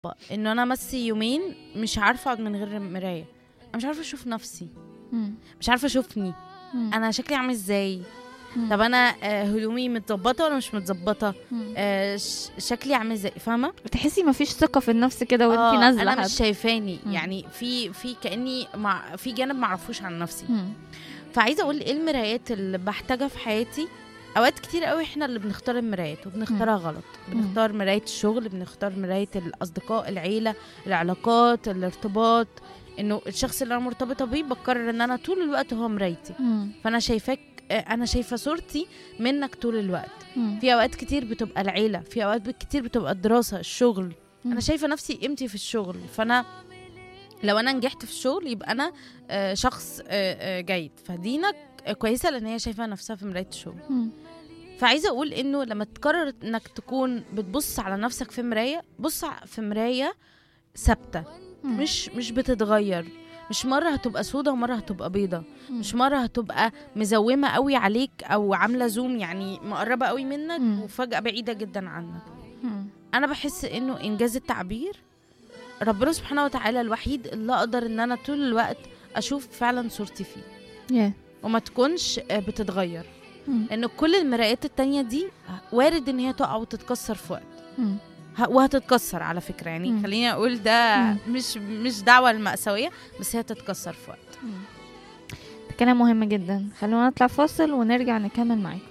انه انا بس يومين مش عارفه اقعد من غير مرايه انا مش عارفه اشوف نفسي مم. مش عارفه اشوفني مم. انا شكلي عامل ازاي مم. طب انا آه، هدومي متظبطه ولا مش متظبطه مم. آه، ش- شكلي عامل ازاي فاهمه تحسي مفيش ثقه في النفس كده وانت آه، نازله انا حتى. مش شايفاني مم. يعني في في كاني مع في جانب معرفوش عن نفسي مم. فعايزه اقول ايه المرايات اللي بحتاجها في حياتي اوقات كتير قوي احنا اللي بنختار المرايات وبنختارها غلط بنختار مرايه الشغل بنختار مرايه الاصدقاء العيله العلاقات الارتباط انه الشخص اللي انا مرتبطه بيه بقرر ان انا طول الوقت هو مرايتي مم. فانا شايفاك آه، انا شايفه صورتي منك طول الوقت مم. في اوقات كتير بتبقى العيله في اوقات كتير بتبقى الدراسه الشغل مم. انا شايفه نفسي قيمتي في الشغل فانا لو انا نجحت في الشغل يبقى انا آه، شخص آه، آه، جيد فدينا كويسه لان هي شايفه نفسها في مرايه الشغل مم. فعايزه اقول انه لما تقرر انك تكون بتبص على نفسك في مرايه بص ع- في مرايه ثابته مم. مش مش بتتغير مش مرة هتبقى سودة ومرة هتبقى بيضة مم. مش مرة هتبقى مزومة قوي عليك أو عاملة زوم يعني مقربة قوي منك مم. وفجأة بعيدة جدا عنك مم. انا بحس انه انجاز التعبير ربنا سبحانه وتعالى الوحيد اللي اقدر ان انا طول الوقت اشوف فعلا صورتي فيه Yeah. وما تكونش آه، بتتغير مم. لان كل المرايات التانية دي وارد ان هي تقع وتتكسر في وقت مم. ه- وهتتكسر على فكرة يعني مم. خليني اقول ده مم. مش مش دعوة المأساوية بس هي تتكسر في وقت مم. كلام مهم جدا خلونا نطلع فاصل ونرجع نكمل معاكم